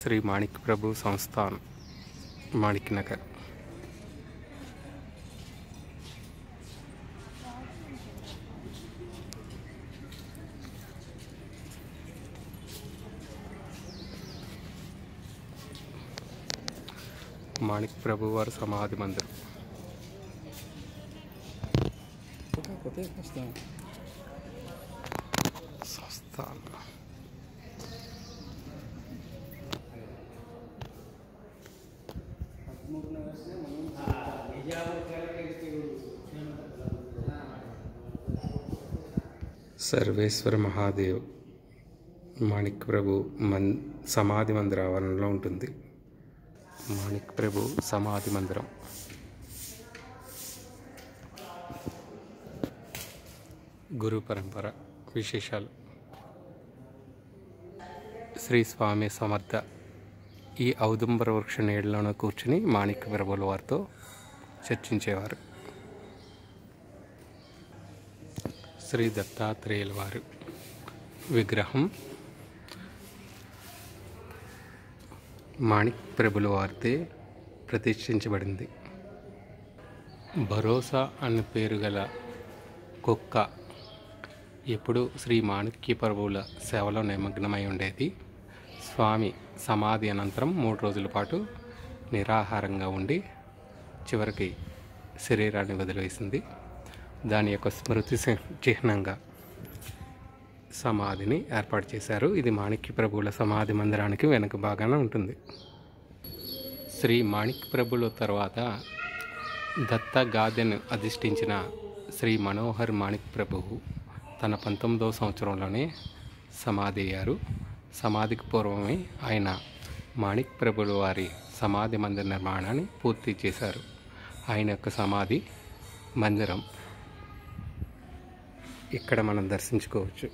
శ్రీ మాణిక్ ప్రభు సంస్థాన్ మాణిక్ నగర్ మాణిక్ ప్రభు వారి సమాధి మందిరం కొత్త వస్తాం సంస్థాన్ సర్వేశ్వర మహాదేవ్ మాణిక్ ప్రభు మన్ సమాధి మందిర ఆవరణలో ఉంటుంది మాణిక్ ప్రభు సమాధి మందిరం గురు పరంపర విశేషాలు శ్రీ స్వామి సమర్థ ఈ ఔదుంబర వృక్ష నీడలోనే కూర్చుని మాణిక్య ప్రభుల వారితో చర్చించేవారు శ్రీ దత్తాత్రేయుల వారు విగ్రహం మాణిక్ ప్రభుల వారితే ప్రతిష్ఠించబడింది భరోసా అన్న పేరు గల కుక్క ఎప్పుడు శ్రీ మాణిక్య ప్రభువుల సేవలో నిమగ్నమై ఉండేది స్వామి సమాధి అనంతరం మూడు రోజుల పాటు నిరాహారంగా ఉండి చివరికి శరీరాన్ని వదిలివేసింది దాని యొక్క స్మృతి సి- చిహ్నంగా సమాధిని ఏర్పాటు చేశారు ఇది మాణిక్య ప్రభువుల సమాధి మందిరానికి వెనుక భాగాన ఉంటుంది శ్రీ మాణిక్య ప్రభుల తర్వాత దత్త గాదెను అధిష్ఠించిన శ్రీ మనోహర్ మాణిక్ ప్రభువు తన పంతొమ్మిదవ సంవత్సరంలోనే సమాధి అయ్యారు సమాధికి పూర్వమే ఆయన మాణిక్ ప్రభుల వారి సమాధి మందిర నిర్మాణాన్ని పూర్తి చేశారు ఆయన యొక్క సమాధి మందిరం ఇక్కడ మనం దర్శించుకోవచ్చు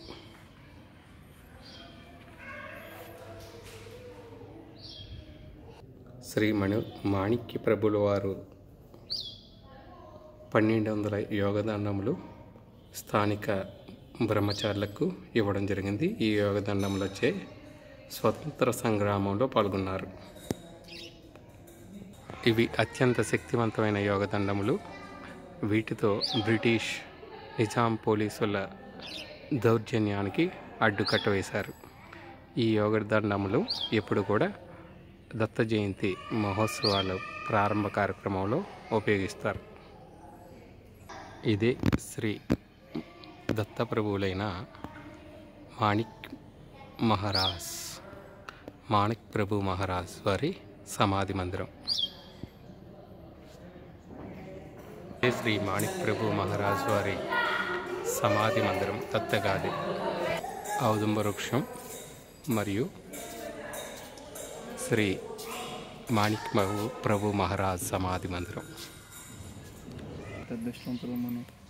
శ్రీ మణి మాణిక్య ప్రభుల వారు పన్నెండు వందల యోగదండములు స్థానిక బ్రహ్మచారులకు ఇవ్వడం జరిగింది ఈ యోగదండములచే స్వతంత్ర సంగ్రామంలో పాల్గొన్నారు ఇవి అత్యంత శక్తివంతమైన యోగదండములు వీటితో బ్రిటిష్ నిజాం పోలీసుల దౌర్జన్యానికి అడ్డుకట్ట వేశారు ఈ యోగదండములు ఎప్పుడు కూడా దత్త జయంతి మహోత్సవాల ప్రారంభ కార్యక్రమంలో ఉపయోగిస్తారు ఇదే శ్రీ దత్తప్రభువులైన మాణిక్ మహారాజ్ మాణిక్ ప్రభు మహారాజ్ వారి సమాధి మందిరం ఇదే శ్రీ మాణిక్ ప్రభు మహారాజ్ వారి సమాధి మందిరం దత్తగాది ఔదుంబ వృక్షం మరియు శ్రీ మాణిక్ ప్రభు ప్రభు మహారాజ్ సమాధి మందిరం పెద్ద మనం